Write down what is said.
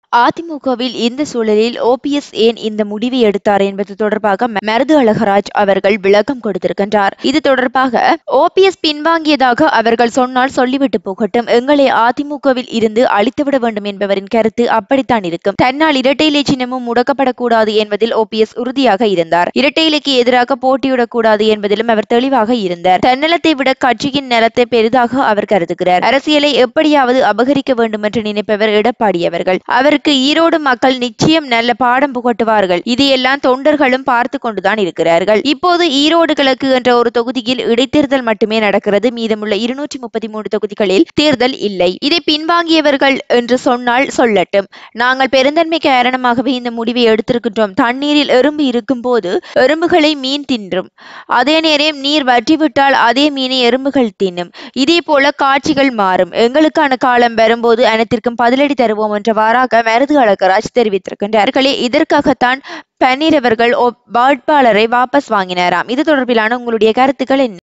அதிமுகவில் இந்த சூழலில் ஓபிஎஸ் ஏன் இந்த முடிவை எடுத்தார் என்பது தொடர்பாக மருது அழகராஜ் அவர்கள் விளக்கம் கொடுத்திருக்கின்றார் இது தொடர்பாக ஓபிஎஸ் பின்வாங்கியதாக அவர்கள் சொன்னால் சொல்லிவிட்டு போகட்டும் எங்களை அதிமுகவில் இருந்து அழித்துவிட வேண்டும் என்பவரின் கருத்து அப்படித்தான் இருக்கும் தன்னால் இரட்டை இலை சின்னமும் முடக்கப்படக்கூடாது என்பதில் ஓபிஎஸ் உறுதியாக இருந்தார் இரட்டை இலைக்கு எதிராக போட்டியிடக்கூடாது என்பதிலும் அவர் தெளிவாக இருந்தார் தன்னலத்தை விட கட்சியின் நலத்தை பெரிதாக அவர் கருதுகிறார் அரசியலை எப்படியாவது அபகரிக்க வேண்டும் என்று நினைப்பவர் எடப்பாடி அவர்கள் அவருக்கு ஈரோடு மக்கள் நிச்சயம் நல்ல பாடம் புகட்டுவார்கள் இதையெல்லாம் தொண்டர்களும் பார்த்து கொண்டுதான் இருக்கிறார்கள் இப்போது ஈரோடு கிழக்கு என்ற ஒரு தொகுதியில் இடைத்தேர்தல் மட்டுமே நடக்கிறது மீதமுள்ள இருநூற்றி முப்பத்தி மூன்று தொகுதிகளில் தேர்தல் இல்லை இதை பின்வாங்கியவர்கள் என்று சொன்னால் சொல்லட்டும் நாங்கள் பெருந்தன்மை காரணமாகவே இந்த முடிவை எடுத்திருக்கின்றோம் தண்ணீரில் எறும்பு இருக்கும் போது எறும்புகளை மீன் தின்றும் அதே நேரம் நீர் வற்றிவிட்டால் அதே மீனை எறும்புகள் தின்னும் இதே போல காட்சிகள் மாறும் எங்களுக்கான காலம் வரும்போது அனைத்திற்கும் பதிலடி தருவோம் என்றவாறாக மருது அழகராஜ் தெரிவித்திருக்கின்றார்களே இதற்காகத்தான் பன்னீர் அவர்கள் வேட்பாளரை வாபஸ் வாங்கினாராம் இது தொடர்பிலான உங்களுடைய கருத்துக்கள் என்ன